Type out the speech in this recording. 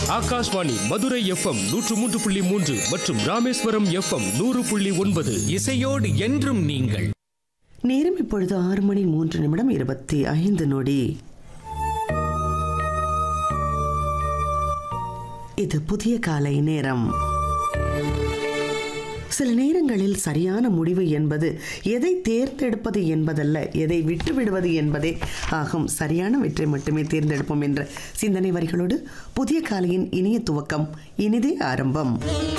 Akashvani Madurai FM நூற்று மூன்று புள்ளி மூன்று மற்றும் ராமேஸ்வரம் எஃப்எம் நூறு புள்ளி ஒன்பது இசையோடு என்றும் நீங்கள் நேரம் இப்பொழுது ஆறு மணி மூன்று நிமிடம் இருபத்தி ஐந்து நொடி இது புதிய காலை நேரம் சில நேரங்களில் சரியான முடிவு என்பது எதை தேர்ந்தெடுப்பது என்பதல்ல எதை விட்டுவிடுவது என்பதே ஆகும் சரியான வெற்றி மட்டுமே தேர்ந்தெடுப்போம் என்ற சிந்தனை வரிகளோடு புதிய காலையின் இனிய துவக்கம் இனிதே ஆரம்பம்